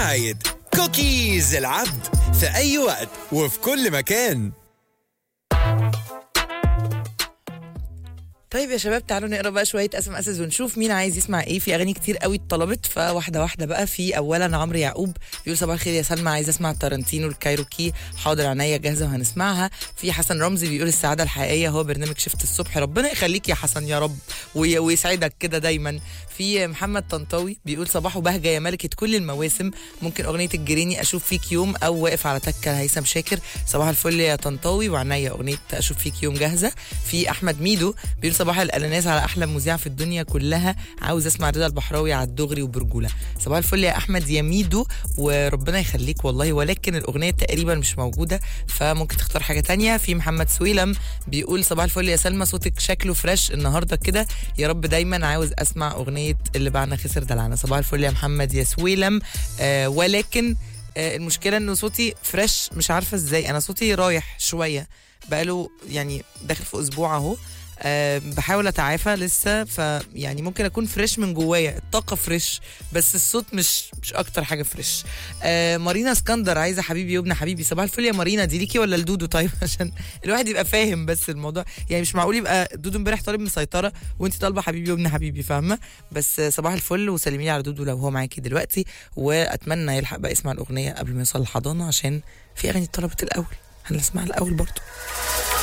برعاية كوكيز العبد في أي وقت وفي كل مكان طيب يا شباب تعالوا نقرا بقى شويه اسم اسس ونشوف مين عايز يسمع ايه في اغاني كتير قوي اتطلبت فواحده واحده بقى في اولا عمرو يعقوب بيقول صباح الخير يا سلمى عايز اسمع تارانتينو الكايروكي حاضر عينيا جاهزه وهنسمعها في حسن رمزي بيقول السعاده الحقيقيه هو برنامج شفت الصبح ربنا يخليك يا حسن يا رب وي- ويسعدك كده دايما في محمد طنطاوي بيقول صباح وبهجه يا ملكه كل المواسم ممكن اغنيه الجريني اشوف فيك يوم او واقف على تكه هيثم شاكر صباح الفل يا طنطاوي وعنيا اغنيه اشوف فيك يوم جاهزه في احمد ميدو بيقول صباح الاناناس على احلى مذيع في الدنيا كلها عاوز اسمع رضا البحراوي على الدغري وبرجوله صباح الفل يا احمد يا ميدو وربنا يخليك والله ولكن الاغنيه تقريبا مش موجوده فممكن تختار حاجه تانية في محمد سويلم بيقول صباح الفل يا سلمى صوتك شكله فريش النهارده كده يا رب دايما عاوز اسمع اغنيه اللي بعنا خسر دلعنا صباح الفل يا محمد يا سويلم آه ولكن آه المشكله انه صوتي فريش مش عارفه ازاي انا صوتي رايح شويه بقاله يعني داخل في اسبوع اهو أه بحاول اتعافى لسه فيعني ممكن اكون فريش من جوايا الطاقه فريش بس الصوت مش مش اكتر حاجه فريش أه مارينا اسكندر عايزه حبيبي وابن حبيبي صباح الفل يا مارينا دي ليكي ولا لدودو طيب عشان الواحد يبقى فاهم بس الموضوع يعني مش معقول يبقى دودو امبارح طالب مسيطره وانت طالبه حبيبي وابن حبيبي فاهمه بس صباح الفل وسلمي لي على دودو لو هو معاكي دلوقتي واتمنى يلحق بقى يسمع الاغنيه قبل ما يوصل الحضانه عشان في اغاني اتطلبت الاول هنسمعها الاول برضو